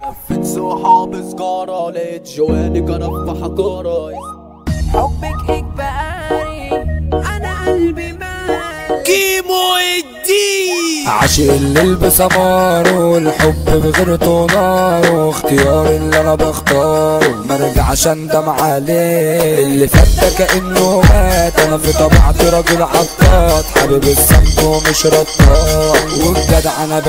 لفت صحاب سجارة لقيت جواني كرف حجارة حبك اجباري انا قلبي مال كيمو الدين عاشق الليل بسماره الحب بغيرته ناره اختيار اللي انا بختاره مرجعش اندم عليه اللي فات ده كانه مات انا في طبيعتي راجل عطاط حابب الصمت ومش رطاط والجدع انا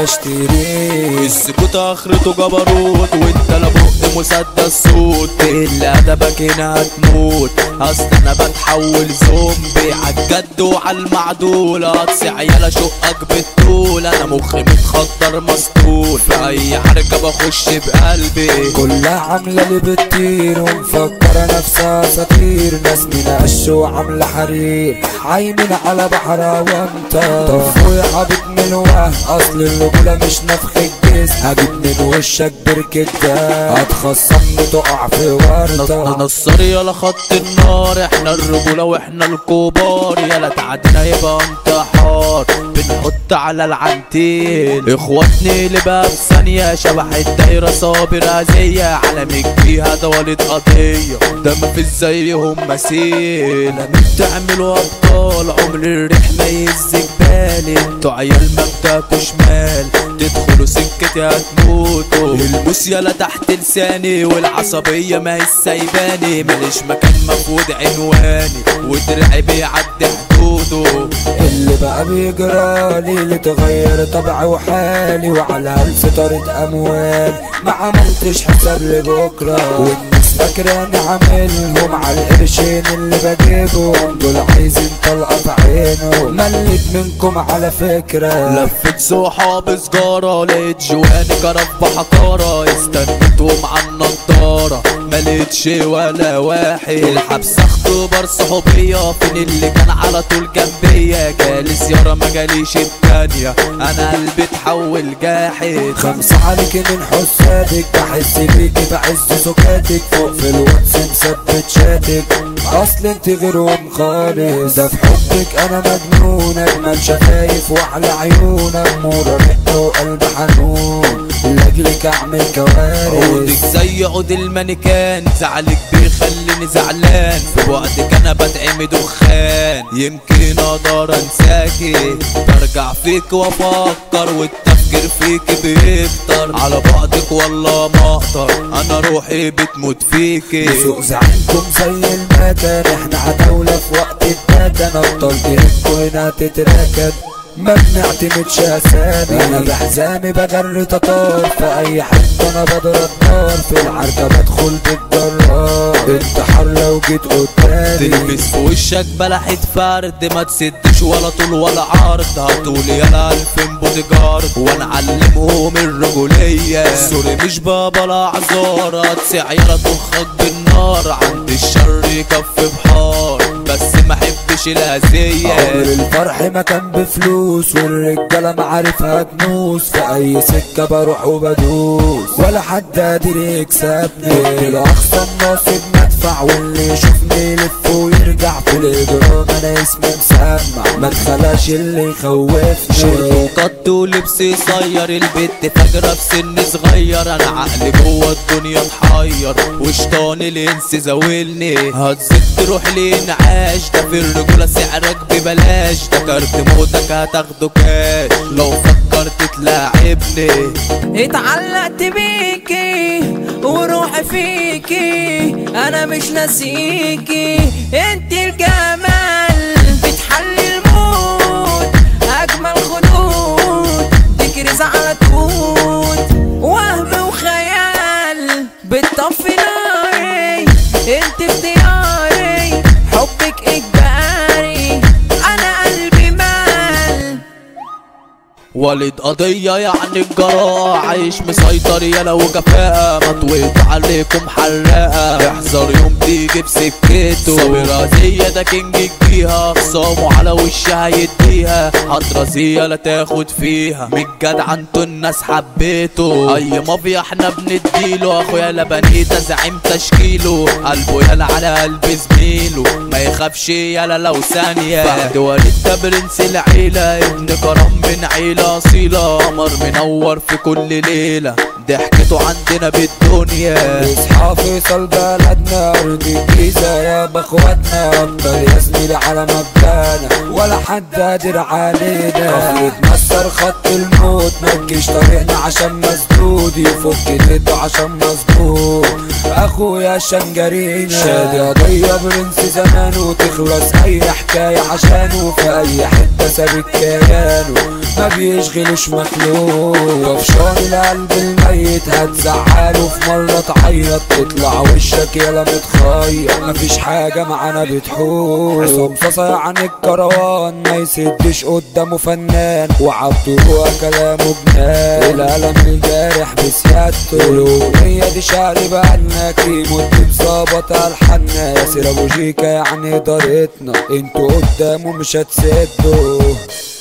بشتريه السكوت اخرته جبروت وانت لا بق مسدس صوت اللي ادبك هنا هتموت اصل انا بتحول زومبي عالجد وعالمعدول اقصي عيال اشقك بالطول انا مخي متخدر مسطول في اي حركه بخش بقلبي كلها عاملة لي بتطير ومفكرة نفسها اساطير ناس من قش وعاملة حرير عايمين على بحر وانت طفوا يا حبيب من الوهم اصل الرجولة مش نفخ الجسم هجيب من وشك بركة ده هتخصمني تقع في وردة نصر يلا خط النار احنا الرجولة واحنا الكبار يلا تعدينا يبقى انتحار بنحط على العنتين اخواتني اللي بقى في ثانية شبح الدايرة صابر هزية عالمك فيها ده ولد قضية ده مفيش زيهم مثيل انا بتعملوا ابطال عمر الريح ما يهز جبالي انتوا عيال ما بتاكوا شمال تدخلوا سكتي هتموتوا البوس يلا تحت لساني والعصبية ما هي سايباني ماليش مكان مفقود عنواني ودرعي بيعدي حدوده اللي بقى بيجرالي اللي تغير طبعي وحالي وعلى هلس طارة اموال ما عملتش حساب لبكرة والناس فاكراني عاملهم على القرشين اللي بجيبهم دول عايزين طلقة في عينه مليت منكم على فكرة لفت صحاب سجارة لقيت جواني كرف بحقارة استنيتهم على النضارة ملقتش ولا واحد الحبس اختبار صحوبية فين اللي كان على طول جنبيا جالس يارا ما جاليش التانية انا قلبي اتحول جاحد خمسة عليك من حسابك بحس بيكي بعز سكاتك فوق في الواتس مثبت شاتك اصل انت غيرهم خالص ده في حبك انا مجنون اجمل شفايف واحلى عيونك مرة رقة وقلب حنون لاجلك اعمل كوارث عودك زي عود المانيكان زعلك بيخليني زعلان في وقتك انا بتعمي دخان يمكن اقدر انساكي برجع فيك وافكر والتفكير فيك بيكتر على بعدك والله ما اقدر انا روحي بتموت فيكي سوق زعلكم زي المكان احنا عتاولة في وقت الدكن ابطال جيبكوا هنا تتراكب ما بنعتمدش اسامي انا بحزامي بجر تطار في اي حته انا بضرب نار في العركه بدخل بالجرار انتحار لو جيت قدامي تلبس في وشك بلحة فرد ما تسدش ولا طول ولا عرض هتقول يلا الفين بودي جارد وانا علمهم الرجولية سوري مش بابا لا عذار هتسع يلا تخك بالنار عند الشر يكفي بحار بس ما احبش الاذية عمر الفرح ما كان بفلوس والرجاله معارفها كنوز في اي سكه بروح وبدوس ولا حد قادر يكسبني الاقصى الناصب مدفع واللي يشوفني يلف ويرجع في الاجرام انا اسمي مسمع ما تخلاش اللي يخوفني شرب وقط ولبسي صير البت فاجرة في سن صغير انا عقلي جوه الدنيا اتحير وشطان الانس زاولني هتزيد تروح لانعاش ده في الرجولة سعرك ببلاش ده كارت موتك هتاخده كاش لو فكرت تلاعبني اتعلقت بيكي وروحي فيكي انا مش ناسيكي انت الجمال بتحلي الموت اجمل خدود تكرز على توت وهم وخيال بتطفي ناري انت اختياري حبك اجباري انا قلبي مال والد قضية يعني الجراء عايش مسيطر يلا وكفاءة مطويت عليكم حراقة احذر يوم تيجي بسكته صابر رازية ده كينج يجيها خصامه على وشها يديها هترازية لا تاخد فيها من جدع انتوا الناس حبيته اي مافيا احنا بنديله اخويا لبنيتا زعيم تشكيله قلبه يلا على قلب زميله ما يخافش يلا لو ثانية بعد وليد ده برنس العيلة ابن كرم من عيلة أصيلة قمر منور في كل ليلة ضحكته عندنا بالدنيا اصحى فيصل بلدنا ارض الجيزة يا باخواتنا افضل يا زميلي على مبدانا ولا حد قادر علينا يتمسر خط الموت مكش طريقنا عشان مسدود يفك ايده عشان مظبوط اخويا شنجرينا شادي قضية برنس زمان وتخلص اي حكاية عشانه في اي حتة سابق كيانه ما بيشغلوش مخلوق طفشان القلب الميت هتزعله في مرة تعيط تطلع وشك يلا متخير مفيش حاجة معانا بتحول عصام صاصة عن الكروان ما يسدش قدامه فنان وعبده هو كلامه جنان القلم الجارح بسيادته الأغنية دي شعر بقالنا كيمو بتظبط ألحاننا ياسر أبو جيكا يعني طريقتنا انتوا قدامه مش هتسدوا